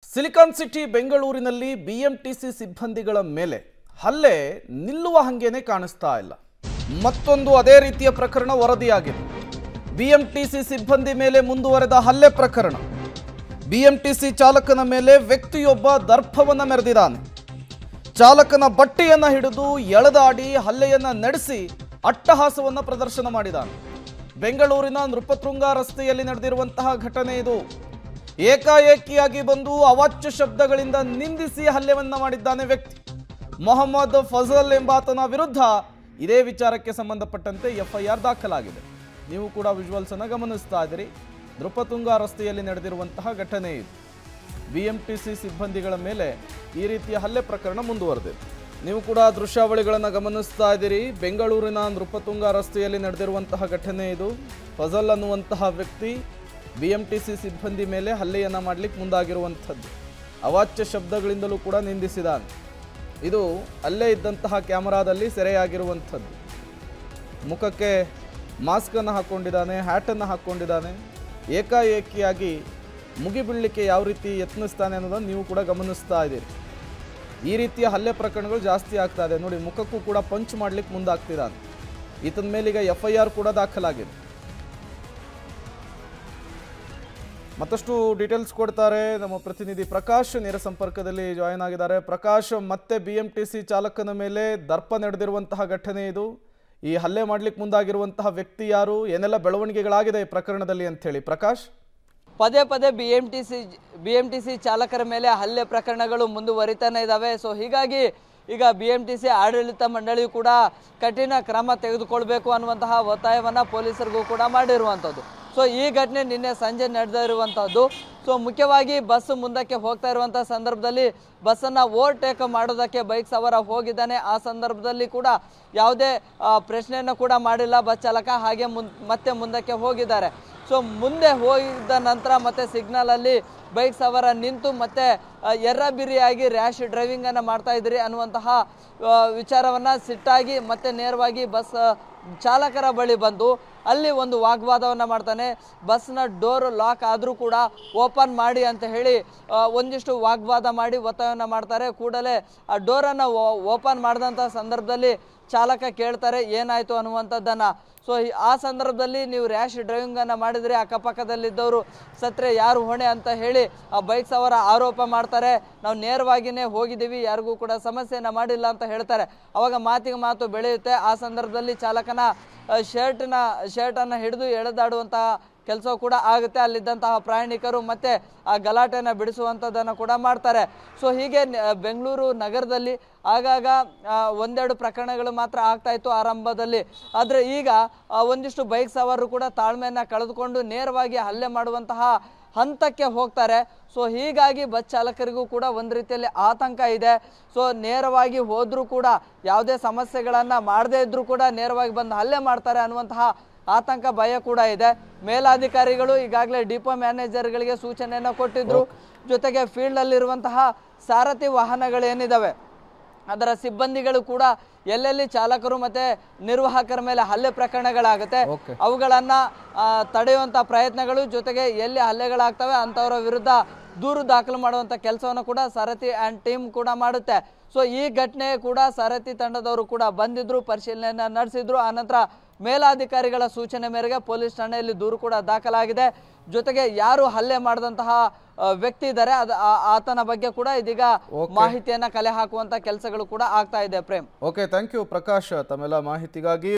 Silicon city ಬೆಂಗಳೂರಿನಲ್ಲಿ BMTC ಸಿಬ್ಬಂದಿಗಳ ಮೇಲೆ ಹಲ್ಲೆ ನಿಲ್ಲುವ ಹಂಗೇನೆ ಕಾಣಿಸ್ತಾ ಇಲ್ಲ ಮತ್ತೊಂದು ಅದೇ ರೀತಿಯ ಪ್ರಕರಣ ವರದಿಯಾಗಿದೆ ಬಿಎಂಟಿಸಿ ಸಿಬ್ಬಂದಿ ಮೇಲೆ ಮುಂದುವರೆದ ಹಲ್ಲೆ ಪ್ರಕರಣ ಬಿಎಂಟಿಸಿ ಚಾಲಕನ ಮೇಲೆ ವ್ಯಕ್ತಿಯೊಬ್ಬ ದರ್ಪವನ್ನ ಮೆರೆದಿದ್ದಾನೆ ಚಾಲಕನ ಬಟ್ಟೆಯನ್ನ ಹಿಡಿದು ಎಳೆದಾಡಿ ಹಲ್ಲೆಯನ್ನ ನಡೆಸಿ ಅಟ್ಟಹಾಸವನ್ನ ಪ್ರದರ್ಶನ ಮಾಡಿದ್ದಾನೆ ಬೆಂಗಳೂರಿನ ನೃಪತೃಂಗ ರಸ್ತೆಯಲ್ಲಿ ನಡೆದಿರುವಂತಹ ಘಟನೆ ಇದು ಏಕಾಏಕಿಯಾಗಿ ಬಂದು ಅವಾಚ್ಯ ಶಬ್ದಗಳಿಂದ ನಿಂದಿಸಿ ಹಲ್ಲೆಯನ್ನ ಮಾಡಿದ್ದಾನೆ ವ್ಯಕ್ತಿ ಮೊಹಮ್ಮದ್ ಫಜಲ್ ಎಂಬಾತನ ವಿರುದ್ಧ ಇದೇ ವಿಚಾರಕ್ಕೆ ಸಂಬಂಧಪಟ್ಟಂತೆ ಎಫ್ಐಆರ್ ದಾಖಲಾಗಿದೆ ನೀವು ಕೂಡ ವಿಜುವಲ್ಸ್ ಅನ್ನ ಗಮನಿಸ್ತಾ ಇದ್ದೀರಿ ನೃಪತುಂಗ ರಸ್ತೆಯಲ್ಲಿ ನಡೆದಿರುವಂತಹ ಘಟನೆ ಇದು ಬಿಎಂಟಿಸಿ ಸಿಬ್ಬಂದಿಗಳ ಮೇಲೆ ಈ ರೀತಿಯ ಹಲ್ಲೆ ಪ್ರಕರಣ ಮುಂದುವರೆದಿದೆ ನೀವು ಕೂಡ ದೃಶ್ಯಾವಳಿಗಳನ್ನು ಗಮನಿಸ್ತಾ ಇದ್ದೀರಿ ಬೆಂಗಳೂರಿನ ನೃಪತುಂಗ ರಸ್ತೆಯಲ್ಲಿ ನಡೆದಿರುವಂತಹ ಘಟನೆ ಇದು ಫಜಲ್ ಅನ್ನುವಂತಹ ವ್ಯಕ್ತಿ ಬಿಎಂಟಿಸಿ ಸಿಬ್ಬಂದಿ ಮೇಲೆ ಹಲ್ಲೆಯನ್ನು ಮಾಡಲಿಕ್ಕೆ ಮುಂದಾಗಿರುವಂಥದ್ದು ಅವಾಚ್ಯ ಶಬ್ದಗಳಿಂದಲೂ ಕೂಡ ನಿಂದಿಸಿದಾನೆ ಇದು ಅಲ್ಲೇ ಇದ್ದಂತಹ ಕ್ಯಾಮರಾದಲ್ಲಿ ಸೆರೆಯಾಗಿರುವಂಥದ್ದು ಮುಖಕ್ಕೆ ಮಾಸ್ಕನ್ನು ಹಾಕ್ಕೊಂಡಿದ್ದಾನೆ ಹ್ಯಾಟನ್ನು ಹಾಕ್ಕೊಂಡಿದ್ದಾನೆ ಏಕಾಏಕಿಯಾಗಿ ಮುಗಿಬೀಳಲಿಕ್ಕೆ ಯಾವ ರೀತಿ ಯತ್ನಿಸ್ತಾನೆ ಅನ್ನೋದನ್ನು ನೀವು ಕೂಡ ಗಮನಿಸ್ತಾ ಇದ್ದೀರಿ ಈ ರೀತಿಯ ಹಲ್ಲೆ ಪ್ರಕರಣಗಳು ಜಾಸ್ತಿ ಆಗ್ತಾ ಇದೆ ನೋಡಿ ಮುಖಕ್ಕೂ ಕೂಡ ಪಂಚ್ ಮಾಡ್ಲಿಕ್ಕೆ ಮುಂದಾಗ್ತಿದ್ದಾನೆ ಈತನ ಮೇಲೀಗ ಎಫ್ ಐ ಆರ್ ಕೂಡ ದಾಖಲಾಗಿದೆ ಮತ್ತಷ್ಟು ಡೀಟೇಲ್ಸ್ ಕೊಡ್ತಾರೆ ನಮ್ಮ ಪ್ರತಿನಿಧಿ ಪ್ರಕಾಶ್ ನೇರ ಸಂಪರ್ಕದಲ್ಲಿ ಜಾಯಿನ್ ಆಗಿದ್ದಾರೆ ಪ್ರಕಾಶ್ ಮತ್ತೆ ಬಿ ಎಂ ಟಿ ಸಿ ಚಾಲಕನ ಮೇಲೆ ದರ್ಪ ನಡೆದಿರುವಂತಹ ಘಟನೆ ಇದು ಈ ಹಲ್ಲೆ ಮಾಡ್ಲಿಕ್ಕೆ ಮುಂದಾಗಿರುವಂತಹ ವ್ಯಕ್ತಿ ಯಾರು ಏನೆಲ್ಲ ಬೆಳವಣಿಗೆಗಳಾಗಿದೆ ಈ ಪ್ರಕರಣದಲ್ಲಿ ಅಂತ ಹೇಳಿ ಪ್ರಕಾಶ್ ಪದೇ ಪದೇ B M T C B M T C ಚಾಲಕರ ಮೇಲೆ ಹಲ್ಲೆ ಪ್ರಕರಣಗಳು ಮುಂದುವರಿತಾನೆ ಇದ್ದಾವೆ ಸೊ ಹೀಗಾಗಿ ಈಗ ಬಿ ಎಂ ಟಿ ಸಿ ಆಡಳಿತ ಮಂಡಳಿಯು ಕೂಡ ಕಠಿಣ ಕ್ರಮ ತೆಗೆದುಕೊಳ್ಬೇಕು ಅನ್ನುವಂತಹ ಒತ್ತಾಯವನ್ನು ಪೊಲೀಸರಿಗೂ ಕೂಡ ಮಾಡಿರುವಂಥದ್ದು ಸೊ ಈ ಘಟನೆ ನಿನ್ನೆ ಸಂಜೆ ನಡೆದಿರುವಂಥದ್ದು ಸೊ ಮುಖ್ಯವಾಗಿ ಬಸ್ ಮುಂದಕ್ಕೆ ಹೋಗ್ತಾ ಇರುವಂಥ ಸಂದರ್ಭದಲ್ಲಿ ಬಸ್ಸನ್ನು ಓವರ್ಟೇಕ್ ಮಾಡೋದಕ್ಕೆ ಬೈಕ್ ಸವಾರ ಹೋಗಿದ್ದಾನೆ ಆ ಸಂದರ್ಭದಲ್ಲಿ ಕೂಡ ಯಾವುದೇ ಆ, ಪ್ರಶ್ನೆಯನ್ನು ಕೂಡ ಮಾಡಿಲ್ಲ ಬಸ್ ಚಾಲಕ ಹಾಗೆ ಮುನ್ ಮತ್ತೆ ಮುಂದಕ್ಕೆ ಹೋಗಿದ್ದಾರೆ ಸೊ ಮುಂದೆ ಹೋಗಿದ್ದ ನಂತರ ಮತ್ತೆ ಸಿಗ್ನಲ್ ಅಲ್ಲಿ ಬೈಕ್ ಸವಾರ ನಿಂತು ಮತ್ತೆ ಆ, ಎರ್ರಬಿರಿಯಾಗಿ ರ್ಯಾಶ್ ಡ್ರೈವಿಂಗ್ ಅನ್ನ ಮಾಡ್ತಾ ಇದ್ರಿ ಅನ್ನುವಂತಹ ಆ, ವಿಚಾರವನ್ನ ಸಿಟ್ಟಾಗಿ ಮತ್ತೆ ನೇರವಾಗಿ ಬಸ್ ಆ, ಚಾಲಕರ ಬಳಿ ಬಂದು ಅಲ್ಲಿ ಒಂದು ವಾಗ್ವಾದವನ್ನ ಮಾಡ್ತಾನೆ ಬಸ್ನ ಡೋರ್ ಲಾಕ್ ಆದರೂ ಕೂಡ ಓಪನ್ ಮಾಡಿ ಅಂತ ಹೇಳಿ ಆ, ಒಂದಿಷ್ಟು ವಾಗ್ವಾದ ಮಾಡಿ ಒತ್ತಾಯವನ್ನ ಮಾಡ್ತಾರೆ ಕೂಡಲೇ ಆ ಡೋರನ್ನು ಓಪನ್ ಮಾಡಿದಂಥ ಸಂದರ್ಭದಲ್ಲಿ ಚಾಲಕ ಕೇಳ್ತಾರೆ ಏನಾಯ್ತು ಅನ್ನುವಂಥದ್ದನ್ನ ಸೊ ಆ ಸಂದರ್ಭದಲ್ಲಿ ನೀವು ರ್ಯಾಶ್ ಡ್ರೈವಿಂಗ್ ಅನ್ನ ಮಾಡಿದ್ರೆ ಅಕ್ಕಪಕ್ಕದಲ್ಲಿದ್ದವರು ಸತ್ರೆ ಯಾರು ಹೊಣೆ ಅಂತ ಹೇಳಿ ಆ ಬೈಕ್ ಸವಾರ ಆರೋಪ ಮಾಡ್ತಾರೆ ನಾವು ನೇರವಾಗಿನೇ ಹೋಗಿದ್ದೀವಿ ಯಾರಿಗೂ ಕೂಡ ಸಮಸ್ಯೆನ ಮಾಡಿಲ್ಲ ಅಂತ ಹೇಳ್ತಾರೆ ಅವಾಗ ಮಾತಿಗೆ ಮಾತು ಬೆಳೆಯುತ್ತೆ ಆ ಸಂದರ್ಭದಲ್ಲಿ ಚಾಲಕನ ಶರ್ಟ್ನ ಶರ್ಟನ್ನು ಹಿಡಿದು ಎಳೆದಾಡುವಂತಹ ಕೆಲಸ ಕೂಡ ಆಗುತ್ತೆ ಅಲ್ಲಿದ್ದಂತಹ ಪ್ರಯಾಣಿಕರು ಮತ್ತೆ ಆ ಗಲಾಟೆನ ಬಿಡಿಸುವಂಥದ್ದನ್ನು ಕೂಡ ಮಾಡ್ತಾರೆ ಸೊ ಹೀಗೆ ನ- ಬೆಂಗಳೂರು ನಗರದಲ್ಲಿ ಆಗಾಗ ಆ, ಒಂದೆರಡು ಪ್ರಕರಣಗಳು ಮಾತ್ರ ಆಗ್ತಾ ಇತ್ತು ಆರಂಭದಲ್ಲಿ ಆದರೆ ಈಗ ಆ, ಒಂದಿಷ್ಟು ಬೈಕ್ ಸವಾರರು ಕೂಡ ತಾಳ್ಮೆಯನ್ನು ಕಳೆದುಕೊಂಡು ನೇರವಾಗಿ ಹಲ್ಲೆ ಮಾಡುವಂತಹ ಹಂತಕ್ಕೆ ಹೋಗ್ತಾರೆ ಸೊ ಹೀಗಾಗಿ ಬಸ್ ಚಾಲಕರಿಗೂ ಕೂಡ ಒಂದು ರೀತಿಯಲ್ಲಿ ಆತಂಕ ಇದೆ ಸೊ ನೇರವಾಗಿ ಹೋದರೂ ಕೂಡ ಯಾವುದೇ ಸಮಸ್ಯೆಗಳನ್ನು ಮಾಡದೇ ಇದ್ರೂ ಕೂಡ ನೇರವಾಗಿ ಬಂದು ಹಲ್ಲೆ ಮಾಡ್ತಾರೆ ಅನ್ನುವಂತಹ ಆತಂಕ ಭಯ ಕೂಡ ಇದೆ ಮೇಲಾಧಿಕಾರಿಗಳು ಈಗಾಗಲೇ ಡಿಪೋ ಮ್ಯಾನೇಜರ್ಗಳಿಗೆ ಸೂಚನೆಯನ್ನು ಕೊಟ್ಟಿದ್ರು ಜೊತೆಗೆ ಫೀಲ್ಡ್ ಅಲ್ಲಿರುವಂತಹ ಸಾರಥಿ ವಾಹನಗಳೇನಿದಾವೆ ಅದರ ಸಿಬ್ಬಂದಿಗಳು ಕೂಡ ಎಲ್ಲೆಲ್ಲಿ ಚಾಲಕರು ಮತ್ತೆ ನಿರ್ವಾಹಕರ ಮೇಲೆ ಹಲ್ಲೆ ಪ್ರಕರಣಗಳಾಗುತ್ತೆ Okay. ಅವುಗಳನ್ನ ಆ, ತಡೆಯುವಂತ ಪ್ರಯತ್ನಗಳು ಜೊತೆಗೆ ಎಲ್ಲಿ ಹಲ್ಲೆಗಳಾಗ್ತವೆ ಅಂತವರ ವಿರುದ್ಧ ದೂರು ದಾಖಲು ಮಾಡುವಂತ ಕೆಲಸವನ್ನು ಕೂಡ ಸಾರಥಿ ಅಂಡ್ ಟೀಮ್ ಕೂಡ ಮಾಡುತ್ತೆ ಸೊ ಈ ಘಟನೆ ಕೂಡ ಸಾರಥಿ ತಂಡದವರು ಕೂಡ ಬಂದಿದ್ರು ಪರಿಶೀಲನೆಯನ್ನ ನಡೆಸಿದ್ರು ಆನಂತರ ಮೇಲಾಧಿಕಾರಿಗಳ ಸೂಚನೆ ಮೇರೆಗೆ ಪೊಲೀಸ್ ಠಾಣೆಯಲ್ಲಿ ದೂರು ಕೂಡ ದಾಖಲಾಗಿದೆ ಜೊತೆಗೆ ಯಾರು ಹಲ್ಲೆ ಮಾಡಿದಂತಹ ಆ, ವ್ಯಕ್ತಿ ಇದ್ದಾರೆ ಅದ ಆ- ಆತನ ಬಗ್ಗೆ ಕೂಡ ಇದೀಗ ಮಾಹಿತಿಯನ್ನ ಕಲೆ ಹಾಕುವಂತ ಕೆಲಸಗಳು ಕೂಡ ಆಗ್ತಾ ಇದೆ Prem okay thank you Prakash ತಮ್ಮೆಲ್ಲ ಮಾಹಿತಿಗಾಗಿ